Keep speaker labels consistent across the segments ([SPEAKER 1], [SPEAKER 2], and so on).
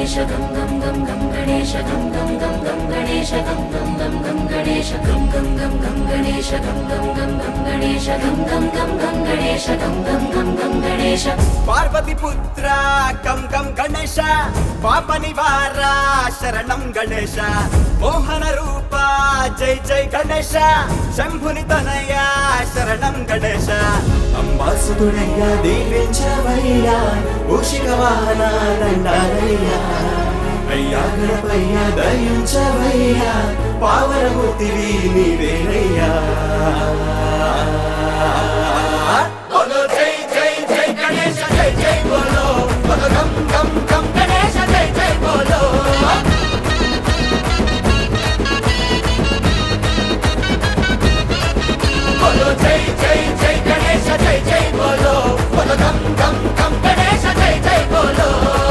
[SPEAKER 1] గణేశ గం గం గం గం గణేశ గం గం గం గం గణేశ గం గం గం గం గణేశ గం గం గం గం గణేశ గం గం గం గం గణేశ గం గం గం గం గణేశ గం గం గం గం గణేశ
[SPEAKER 2] పార్వతి పుత్ర కం కం గణేశ పాప నివార శరణం గణేశ మోహన రూప జై జై గణేశ శంభుని తనయ శరణం గణేశ అంబాసుతుడయ్యా దీవించవయ్యా మూషిక వాహన దండాలయ్యా అయ్యా గణపయ్యా దయించవయ్యా పావనమూర్తివి నీవేనయ్యా బోలో జై జై జై గణేశ జై జై బోలో బోలో గం గం గం గణేశ జై జై బోలో బోలో జై జై జై గణేశ జై జై బోలో బోలో గం గం గం గణేశ జై జై బోలో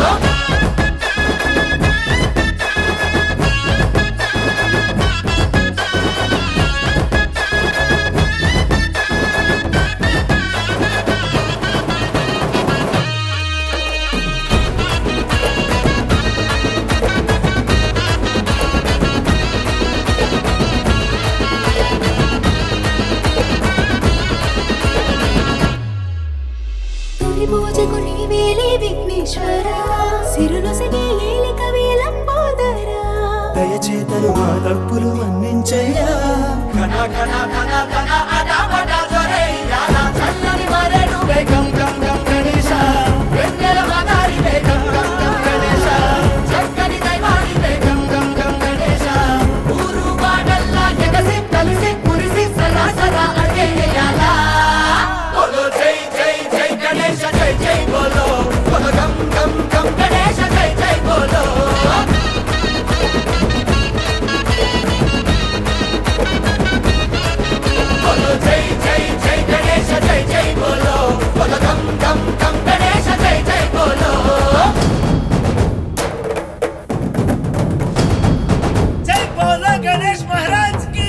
[SPEAKER 3] తొలి పూజకు నీవేలే విఘ్నేశ్వర సిరులొసగి ఏలిక వేలంబోదరా
[SPEAKER 2] దయచేతను మా తప్పులు మన్నించయ్యా ఘన ఘన ఘన ఘన అడాబడ జొరయ్యా చల్లని మరెను వేగం గం గం గణేశ వెన్నెల మదారి వేగం గం గం గణేశ చక్కని దైవాని వేగం గం గం గణేశ ఊరు వాడల్లా ఎగసి కలిసి కురిసి సరా సరా అడిగేయాలా బోలో జై జై జై గణేశ జై జై బోలో బోలో గం గం గం గణేశ జై జై బోలో బోలో జై జై జై గణేశ జై జై బోలో బోలో గం గం గం గణేశ జై జై బోలో జై బోలో గణేష్ మహారాజ్ కి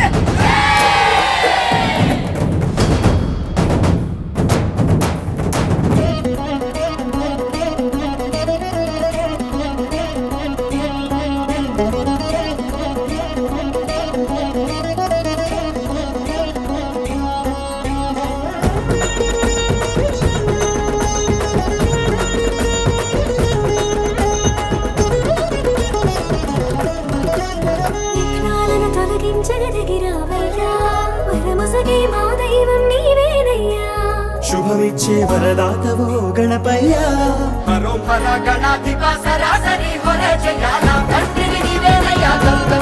[SPEAKER 3] విఘ్నాలను తొలగించగలిగిరావయ్యా వరముసగే మా దైవం నీవేనయ్యా
[SPEAKER 2] శుభమిచ్చే వరదాతవో గణపయ్య హరోం హర గణాధిప సరాసరి హొర జయాల తండ్రివి నీవేనయ్యా గం గం